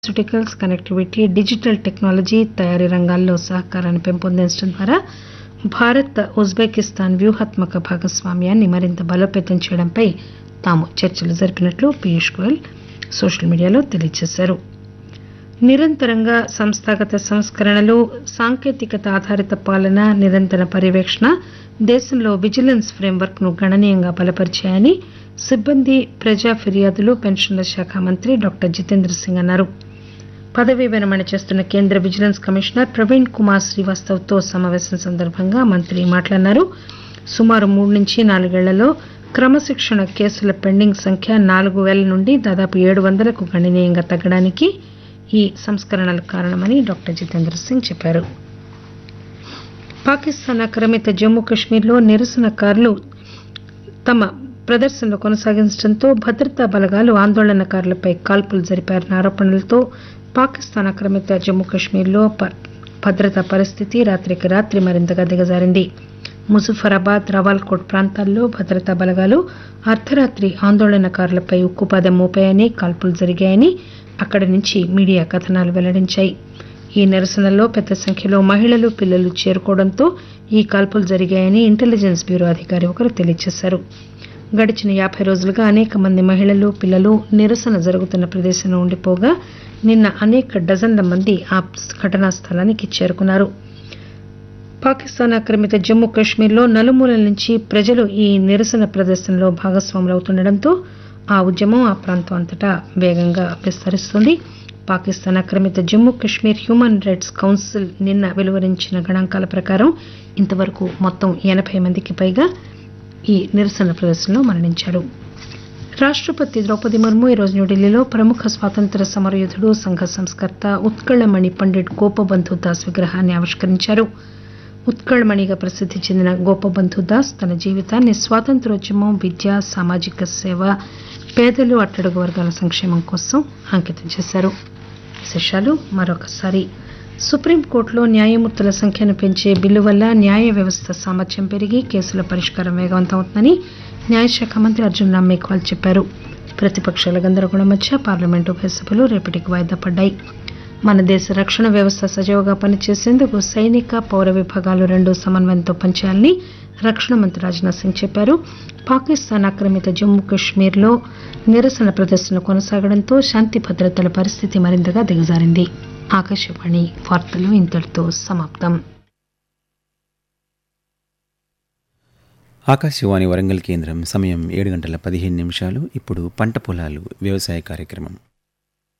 pharmaceuticals connectivity digital technology తయారీ రంగాల్లో సహకారాన్ని పెంపొందించడం ద్వారా భారత్ ఉజ్బెకిస్తాన్ వ్యూహాత్మక భాగస్వామ్యాన్ని మరింత బలోపేతం చేయడంపై తాము చర్చలు జరిపినట్లు పీయూష్ గోయల్ సోషల్ మీడియాలో తెలియజేశారు నిరంతరంగా సంస్థాగత సంస్కరణలు సాంకేతికత ఆధారిత పాలన నిరంతర పర్యవేక్షణ దేశంలో విజిలెన్స్ ఫ్రేమ్వర్క్ ను గణనీయంగా బలపరిచాయని సిబ్బంది ప్రజా ఫిర్యాదులు పెన్షన్ల శాఖ మంత్రి డాక్టర్ జితేంద్ర సింగ్ అన్నారు పదవీ విరమణ చేస్తున్న కేంద్ర విజిలెన్స్ కమిషనర్ ప్రవీణ్ కుమార్ శ్రీవాస్తవ్ తో సమావేశం సందర్భంగా మంత్రి మాట్లాడినారు సుమారు మూడు నుంచి నాలుగేళ్లలో క్రమశిక్షణ కేసుల పెండింగ్ సంఖ్య నాలుగు పేల నుండి దాదాపు ఏడు వందలకు గణనీయంగా తగ్గడానికి ఈ సంస్కరణలు కారణమని డాక్టర్ జితేంద్ర సింగ్ చెప్పారు పాకిస్తాన్ ఆక్రమిత జమ్మూ కశ్మీర్లో నిరసనకారులు తమ ప్రదర్శనలు కొనసాగించడంతో భద్రతా బలగాలు ఆందోళనకారులపై కాల్పులు జరిపారన్న ఆరోపణలతో పాకిస్తాన్ ఆక్రమిత జమ్మూ కశ్మీర్లో ప- భద్రతా పరిస్థితి రాత్రికి రాత్రి మరింతగా దిగజారింది ముజఫరాబాద్ రవాల్కోట్ ప్రాంతాల్లో భద్రతా బలగాలు అర్ధరాత్రి ఆందోళనకారులపై ఉక్కుపాదం మోపాయని కాల్పులు జరిగాయని అక్కడి నుంచి మీడియా కథనాలు వెల్లడించాయి ఈ నిరసనల్లో పెద్ద సంఖ్యలో మహిళలు పిల్లలు చేరుకోవడంతో ఈ కాల్పులు జరిగాయని ఇంటెలిజెన్స్ బ్యూరో అధికారి ఒకరు తెలియజేశారు గడిచిన యాభై రోజులుగా అనేక మంది మహిళలు పిల్లలు నిరసన జరుగుతున్న ప్రదేశంలో ఉండిపోగా నిన్న అనేక డజన్ల మంది ఆ ఘటనా స్థలానికి చేరుకున్నారు పాకిస్తాన్ ఆక్రమిత జమ్మూ కాశ్మీర్లో నలుమూలల నుంచి ప్రజలు ఈ నిరసన ప్రదర్శనలో భాగస్వాములవుతుండటంతో ఆ ఉద్యమం ఆ ప్రాంతం అంతటా వేగంగా విస్తరిస్తుంది పాకిస్తాన్ ఆక్రమిత Jammu Kashmir human rights council నిన్న వెలువరించిన గణాంకాల ప్రకారం ఇంతవరకు మొత్తం ఎనభై మందికి పైగా ఈ నిరసన ప్రదర్శనలో మరణించారు రాష్ట్రపతి ద్రౌపది ముర్ము ఈరోజు న్యూఢిల్లీలో ప్రముఖ స్వాతంత్ర సమరయోధుడు సంఘ సంస్కర్త ఉత్కళమణి పండిట్ గోపబంధు దాస్ విగ్రహాన్ని ఆవిష్కరించారు ఉత్కళమణిగా ప్రసిద్ధి చెందిన గోపబంధు దాస్ తన జీవితాన్ని స్వాతంత్రోద్యమం విద్య సామాజిక సేవ పేదలు అట్టడుగు వర్గాల సంక్షేమం కోసం అంకితం చేశారు విశేషాలు మరొకసారి సుప్రీంకోర్టులో న్యాయమూర్తుల సంఖ్యను పెంచే బిల్లు వల్ల న్యాయ వ్యవస్థ సామర్థ్యం పెరిగి కేసుల పరిష్కారం వేగవంతం అవుతుందని న్యాయశాఖ మంత్రి అర్జున్ రామ్ మేఘ్వాల్ చెప్పారు ప్రతిపక్షాల గందరగోళం మధ్య పార్లమెంటు ఉభయ సభలు రేపటికి వాయిదా పడ్డాయి మన దేశ రక్షణ వ్యవస్థ సజావుగా పనిచేసేందుకు సైనిక పౌర విభాగాలు రెండు సమన్వయంతో పనిచేయాలని రక్షణ మంత్రి రాజ్నాథ్ సింగ్ చెప్పారు పాకిస్తాన్ ఆక్రమిత జమ్మూ కాశ్మీర్లో నిరసన ప్రదర్శన కొనసాగడంతో శాంతి భద్రతల పరిస్థితి మరింతగా దిగజారింది ఆకాశవాణి వార్తలు ఇంతటితో సమాప్తం ఆకాశవాణి వరంగల్ కేంద్రం సమయం ఏడు గంటల పదిహేను నిమిషాలు ఇప్పుడు పంట పొలాలు వ్యవసాయ కార్యక్రమం